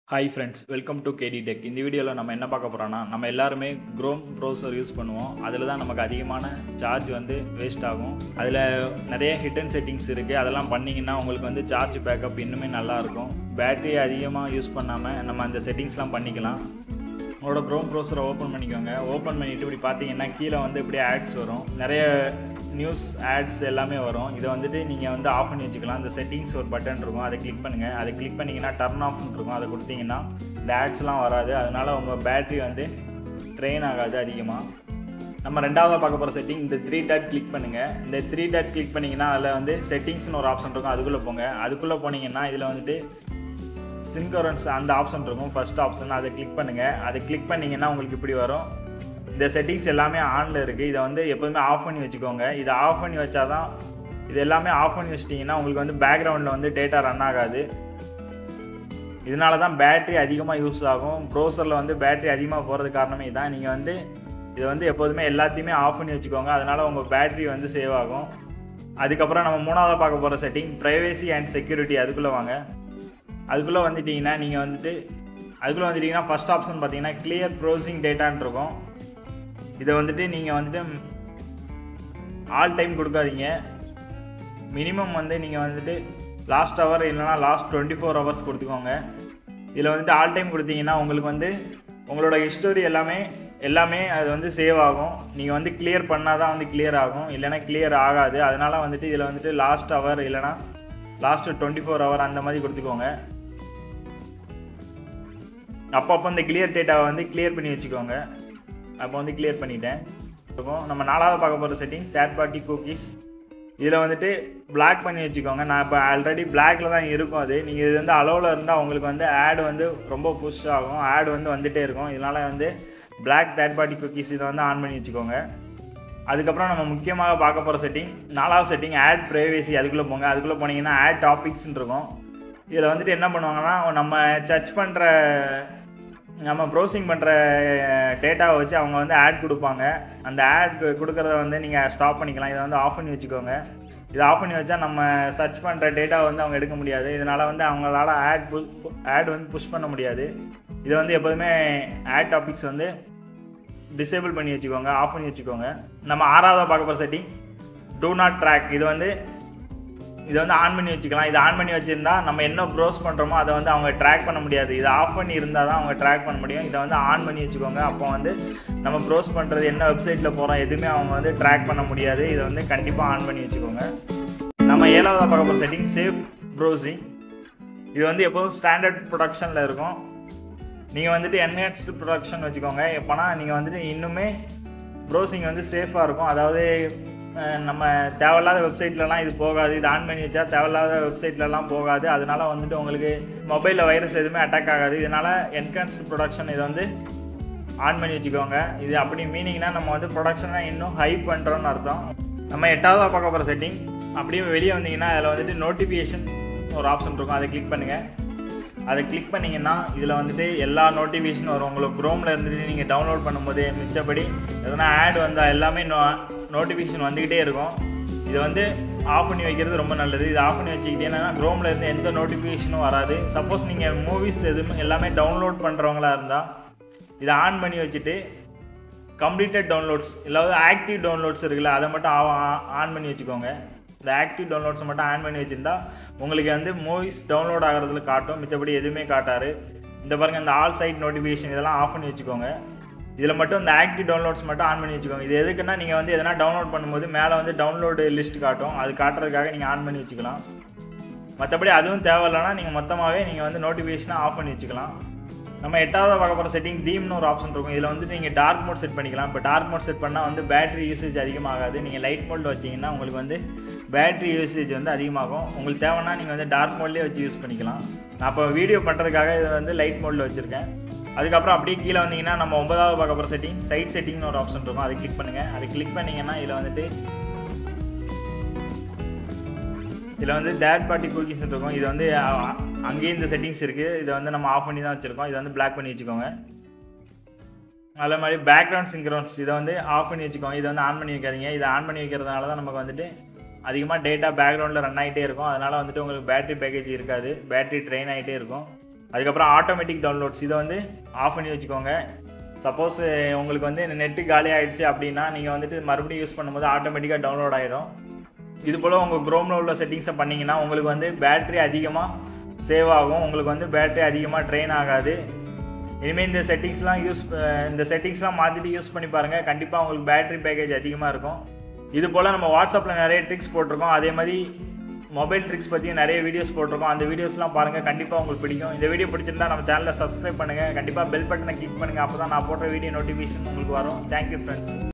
hi friends welcome to KD tech இந்த வீடியோவில் நம்ம என்ன பார்க்க போகிறோம்னா நம்ம எல்லாருமே க்ரோம் ப்ரௌசர் யூஸ் பண்ணுவோம் அதில் தான் நமக்கு அதிகமான சார்ஜ் வந்து வேஸ்ட் ஆகும் அதில் நிறைய ஹிடன் செட்டிங்ஸ் இருக்குது அதெல்லாம் பண்ணிங்கன்னா உங்களுக்கு வந்து சார்ஜ் பேக்கப் இன்னுமே நல்லாயிருக்கும் பேட்டரி அதிகமாக யூஸ் பண்ணாமல் நம்ம அந்த செட்டிங்ஸ்லாம் பண்ணிக்கலாம் உங்களோட க்ரோம் ப்ரௌசரை ஓப்பன் பண்ணிக்கோங்க ஓப்பன் பண்ணிவிட்டு இப்படி பார்த்தீங்கன்னா கீழே வந்து இப்படி ஆட்ஸ் வரும் நிறைய நியூஸ் ஆட்ஸ் எல்லாமே வரும் இதை வந்துட்டு நீங்கள் வந்து ஆஃப் பண்ணி வச்சுக்கலாம் இந்த செட்டிங்ஸ் ஒரு பட்டன் இருக்கும் அதை கிளிக் பண்ணுங்கள் அதை கிளிக் பண்ணிங்கன்னா டர்ன் ஆஃப்னு இருக்கும் அதை கொடுத்தீங்கன்னா இந்த ஆட்ஸ்லாம் வராது அதனால் உங்கள் பேட்ரி வந்து ட்ரெயின் ஆகாது அதிகமாக நம்ம ரெண்டாவதாக பார்க்க போகிற செட்டிங் இந்த த்ரீ டாட் கிளிக் பண்ணுங்கள் இந்த த்ரீ டாட் கிளிக் பண்ணிங்கன்னா அதில் வந்து செட்டிங்ஸ்னு ஒரு ஆப்ஷன் இருக்கும் அதுக்குள்ளே போங்க அதுக்குள்ளே போனீங்கன்னா இதில் வந்துட்டு சின்கரன்ஸ் அந்த ஆப்ஷன் இருக்கும் ஃபர்ஸ்ட் ஆப்ஷன் அதை கிளிக் பண்ணுங்கள் அதை கிளிக் பண்ணிங்கன்னா உங்களுக்கு இப்படி வரும் இந்த செட்டிங்ஸ் எல்லாமே ஆனில் இருக்குது இதை வந்து எப்போதுமே ஆஃப் பண்ணி வச்சுக்கோங்க இதை ஆஃப் பண்ணி வச்சா தான் இது எல்லாமே ஆஃப் பண்ணி வச்சிட்டிங்கன்னா உங்களுக்கு வந்து பேக்ரவுண்டில் வந்து டேட்டா ரன் ஆகாது இதனால தான் பேட்ரி அதிகமாக யூஸ் ஆகும் ப்ரௌசரில் வந்து பேட்ரி அதிகமாக போகிறது காரணமே இதான் நீங்கள் வந்து இதை வந்து எப்போதுமே எல்லாத்தையுமே ஆஃப் பண்ணி வச்சுக்கோங்க அதனால் உங்கள் பேட்ரி வந்து சேவ் ஆகும் அதுக்கப்புறம் நம்ம மூணாவதாக பார்க்க போகிற செட்டிங் ப்ரைவேசி அண்ட் செக்யூரிட்டி அதுக்குள்ளே வாங்க அதுக்குள்ளே வந்துட்டிங்கன்னா நீங்கள் வந்துட்டு அதுக்குள்ளே வந்துட்டிங்கன்னா ஃபஸ்ட் ஆப்ஷன் பார்த்தீங்கன்னா கிளியர் ப்ரௌசிங் டேட்டான் இருக்கும் இதை வந்துட்டு நீங்கள் வந்துட்டு ஆல் டைம் கொடுக்காதீங்க மினிமம் வந்து நீங்கள் வந்துட்டு லாஸ்ட் ஹவர் இல்லைனா லாஸ்ட் டுவெண்ட்டி ஃபோர் ஹவர்ஸ் கொடுத்துக்கோங்க இதில் வந்துட்டு ஆல் டைம் கொடுத்தீங்கன்னா உங்களுக்கு வந்து உங்களோட ஹிஸ்டோரி எல்லாமே எல்லாமே அது வந்து சேவ் ஆகும் நீங்கள் வந்து கிளியர் பண்ணால் தான் வந்து கிளியர் ஆகும் இல்லைனா கிளியர் ஆகாது அதனால் வந்துட்டு இதில் வந்துட்டு லாஸ்ட் ஹவர் இல்லைனா லாஸ்ட்டு டுவெண்ட்டி ஃபோர் ஹவர் அந்த மாதிரி கொடுத்துக்கோங்க அப்பப்போ இந்த கிளியர் டேட்டாவை வந்து கிளியர் பண்ணி வச்சுக்கோங்க அப்போ வந்து கிளியர் பண்ணிட்டேன் இருக்கும் நம்ம நாலாவது பார்க்க போகிற செட்டிங் தேர்ட் பார்ட்டி குக்கீஸ் இதில் வந்துட்டு பிளாக் பண்ணி வச்சுக்கோங்க நான் இப்போ ஆல்ரெடி பிளாக்ல தான் இருக்கும் அது நீங்கள் இது வந்து அலோவில் இருந்தால் உங்களுக்கு வந்து ஆட் வந்து ரொம்ப புஷ் ஆகும் ஆட் வந்து வந்துகிட்டே இருக்கும் இதனால் வந்து பிளாக் தேர்ட் பார்ட்டி குக்கீஸ் இதை வந்து ஆன் பண்ணி வச்சுக்கோங்க அதுக்கப்புறம் நம்ம முக்கியமாக பார்க்க போகிற செட்டிங் நாலாவது செட்டிங் ஆட் ப்ரைவேசி அதுக்குள்ளே போங்க அதுக்குள்ளே போனீங்கன்னா ஆட் டாபிக்ஸ்ன்னு இருக்கும் இதில் வந்துட்டு என்ன பண்ணுவாங்கன்னா நம்ம சர்ச் பண்ணுற நம்ம ப்ரௌசிங் பண்ணுற டேட்டாவை வச்சு அவங்க வந்து ஆட் கொடுப்பாங்க அந்த ஆட் கொடுக்குறத வந்து நீங்கள் ஸ்டாப் பண்ணிக்கலாம் இதை வந்து ஆஃப் பண்ணி வச்சுக்கோங்க இதை ஆஃப் பண்ணி வச்சா நம்ம சர்ச் பண்ணுற டேட்டாவை வந்து அவங்க எடுக்க முடியாது இதனால் வந்து அவங்களால ஆட் புஷ் ஆட் வந்து புஷ் பண்ண முடியாது இதை வந்து எப்போதுமே ஆட் டாபிக்ஸ் வந்து டிசேபிள் பண்ணி வச்சுக்கோங்க ஆஃப் பண்ணி வச்சுக்கோங்க நம்ம ஆறாவதாக பார்க்க போகிற செட்டிங் டூ நாட் ட்ராக் இது வந்து இதை வந்து ஆன் பண்ணி வச்சுக்கலாம் இது ஆன் பண்ணி வச்சுருந்தா நம்ம என்ன ப்ரௌஸ் பண்ணுறோமோ அதை வந்து அவங்க ட்ராக் பண்ண முடியாது இதை ஆஃப் பண்ணி இருந்தால் தான் அவங்க ட்ராக் பண்ண முடியும் இதை வந்து ஆன் பண்ணி வச்சுக்கோங்க அப்போ வந்து நம்ம ப்ரௌஸ் பண்ணுறது என்ன வெப்சைட்டில் போகிறோம் எதுவுமே அவங்க வந்து ட்ராக் பண்ண முடியாது இதை வந்து கண்டிப்பாக ஆன் பண்ணி வச்சுக்கோங்க நம்ம ஏழாவதாக பார்க்க போகிற செட்டிங் சேஃப் ப்ரௌசிங் இது வந்து எப்போதும் ஸ்டாண்டர்ட் ப்ரொடக்ஷனில் இருக்கும் நீங்கள் வந்துட்டு என்ஹான்ஸ்டு ப்ரொடக்ஷன் வச்சுக்கோங்க எப்போனா நீங்கள் வந்துட்டு இன்னுமே ப்ரௌசிங் வந்து சேஃபாக இருக்கும் அதாவது நம்ம தேவையில்லாத வெப்சைட்லலாம் இது போகாது இது ஆன் பண்ணி வச்சா தேவையில்லாத வெப்சைட்லலாம் போகாது அதனால வந்துட்டு உங்களுக்கு மொபைலில் வைரஸ் எதுவுமே அட்டாக் ஆகாது இதனால் என்ஹான்ஸ்டு ப்ரொடக்ஷன் இதை வந்து ஆன் பண்ணி வச்சுக்கோங்க இது அப்படி மீனிங்னா நம்ம வந்து ப்ரொடக்ஷனை இன்னும் ஹை பண்ணுறோன்னு அர்த்தம் நம்ம எட்டாவதாக பார்க்க போகிற செட்டிங் அப்படியே வெளியே வந்தீங்கன்னா அதில் வந்துட்டு நோட்டிஃபிகேஷன் ஒரு ஆப்ஷன் இருக்கும் அதை கிளிக் பண்ணுங்கள் அதை கிளிக் பண்ணிங்கன்னா இதில் வந்துட்டு எல்லா நோட்டிஃபிகேஷன் வரும் உங்களுக்கு க்ரோமில் இருந்துட்டு நீங்கள் டவுன்லோட் பண்ணும்போது மிச்சப்படி எதனா ஆட் வந்தால் எல்லாமே நோ நோட்டிஃபிகேஷன் வந்துக்கிட்டே இருக்கும் இதை வந்து ஆஃப் பண்ணி வைக்கிறது ரொம்ப நல்லது இது ஆஃப் பண்ணி வச்சுக்கிட்டேன்னா க்ரோமில் இருந்து எந்த நோட்டிஃபிகேஷனும் வராது சப்போஸ் நீங்கள் மூவிஸ் எதுவுமே எல்லாமே டவுன்லோட் பண்ணுறவங்களா இருந்தால் இதை ஆன் பண்ணி வச்சுட்டு கம்ப்ளீட்டட் டவுன்லோட்ஸ் இல்லாத ஆக்டிவ் டவுன்லோட்ஸ் இருக்குல்ல அதை மட்டும் ஆன் பண்ணி வச்சுக்கோங்க இந்த ஆக்டிவ் டவுன்லோட்ஸை மட்டும் ஆன் பண்ணி வச்சுருந்தா உங்களுக்கு வந்து மூவிஸ் டவுன்லோட் ஆகிறதுல காட்டும் மிச்சப்படி எதுவுமே காட்டாரு இந்த பாருங்கள் இந்த ஆல் சைட் நோட்டிஃபிகேஷன் இதெல்லாம் ஆஃப் பண்ணி வச்சுக்கோங்க இதில் மட்டும் இந்த ஆக்டிவ் டவுன்லோட்ஸ் மட்டும் ஆன் பண்ணி வச்சுக்கோங்க இது எதுக்குன்னா நீங்கள் வந்து எதனா டவுன்லோட் பண்ணும்போது மேலே வந்து டவுன்லோடு லிஸ்ட் காட்டும் அது காட்டுறதுக்காக நீங்கள் ஆன் பண்ணி வச்சுக்கலாம் மற்றபடி அதுவும் தேவையில்லைனா நீங்கள் மொத்தமாகவே நீங்கள் வந்து நோட்டிஃபிகேஷனை ஆஃப் பண்ணி வச்சுக்கலாம் நம்ம எட்டாவது பார்க்க போகிற செட்டிங் தீம்னு ஒரு ஆப்ஷன் இருக்கும் இதில் வந்து நீங்கள் டார்க் மோட் செட் பண்ணிக்கலாம் இப்போ டார்க் மோட் செட் பண்ணால் வந்து பேட்டரி யூசேஜ் அதிகமாகாது நீங்கள் லைட் மோடில் வச்சிங்கன்னா உங்களுக்கு வந்து பேட்டரி யூசேஜ் வந்து அதிகமாகும் உங்களுக்கு தேவைன்னா நீங்கள் வந்து டார்க் மோட்லேயே வச்சு யூஸ் பண்ணிக்கலாம் நான் இப்போ வீடியோ பண்ணுறதுக்காக இதை வந்து லைட் மோடில் வச்சுருக்கேன் அதுக்கப்புறம் அப்படியே கீழே வந்தீங்கன்னா நம்ம ஒன்பதாவது பார்க்க போகிற செட்டிங் சைட் செட்டிங்னு ஒரு ஆப்ஷன் இருக்கும் அதை கிளிக் பண்ணுங்கள் அதை கிளிக் பண்ணிங்கன்னா இதில் வந்துட்டு இதில் வந்து தேர்ட் பார்ட்டி குக்கீஸ் இருக்கும் இது வந்து அங்கேயும் இந்த செட்டிங்ஸ் இருக்குது இதை வந்து நம்ம ஆஃப் பண்ணி தான் வச்சுருக்கோம் இதை வந்து பிளாக் பண்ணி வச்சுக்கோங்க அதே மாதிரி பேக்ரவுண்ட் சிங்க்ரோன்ஸ் இதை வந்து ஆஃப் பண்ணி வச்சுக்கோங்க இதை வந்து ஆன் பண்ணி வைக்காதீங்க இதை ஆன் பண்ணி வைக்கிறதுனால தான் நமக்கு வந்துட்டு அதிகமாக டேட்டா பேக்ரவுண்டில் ரன் ஆகிட்டே இருக்கும் அதனால் வந்துட்டு உங்களுக்கு பேட்டரி பேக்கேஜ் இருக்காது பேட்டரி ட்ரெயின் ஆகிட்டே இருக்கும் அதுக்கப்புறம் ஆட்டோமேட்டிக் டவுன்லோட்ஸ் இதை வந்து ஆஃப் பண்ணி வச்சுக்கோங்க சப்போஸ் உங்களுக்கு வந்து நெட்டு காலி ஆயிடுச்சு அப்படின்னா நீங்கள் வந்துட்டு மறுபடியும் யூஸ் பண்ணும்போது ஆட்டோமேட்டிக்காக டவுன்லோட் ஆயிரும் இது போல் உங்கள் குரோமில் உள்ள செட்டிங்ஸை பண்ணிங்கன்னா உங்களுக்கு வந்து பேட்ரி அதிகமாக சேவ் ஆகும் உங்களுக்கு வந்து பேட்ரி அதிகமாக ட்ரெயின் ஆகாது இனிமேல் இந்த செட்டிங்ஸ்லாம் யூஸ் இந்த செட்டிங்ஸ்லாம் மாற்றிட்டு யூஸ் பண்ணி பாருங்கள் கண்டிப்பாக உங்களுக்கு பேட்ரி பேக்கேஜ் அதிகமாக இருக்கும் இது போல் நம்ம வாட்ஸ்அப்பில் நிறைய ட்ரிக்ஸ் போட்டிருக்கோம் அதே மாதிரி மொபைல் ட்ரிக்ஸ் பற்றியும் நிறைய வீடியோஸ் போட்டிருக்கோம் அந்த வீடியோஸ்லாம் பாருங்கள் கண்டிப்பாக உங்களுக்கு பிடிக்கும் இந்த வீடியோ பிடிச்சிருந்தா நம்ம சேனலை சப்ஸ்கிரைப் பண்ணுங்கள் கண்டிப்பாக பெல் பட்டனை கிளிக் பண்ணுங்கள் அப்போ தான் நான் போடுற வீடியோ நோட்டிஃபிகேஷன் உங்களுக்கு வரும் தேங்க்யூ ஃப்ரெண்ட்ஸ்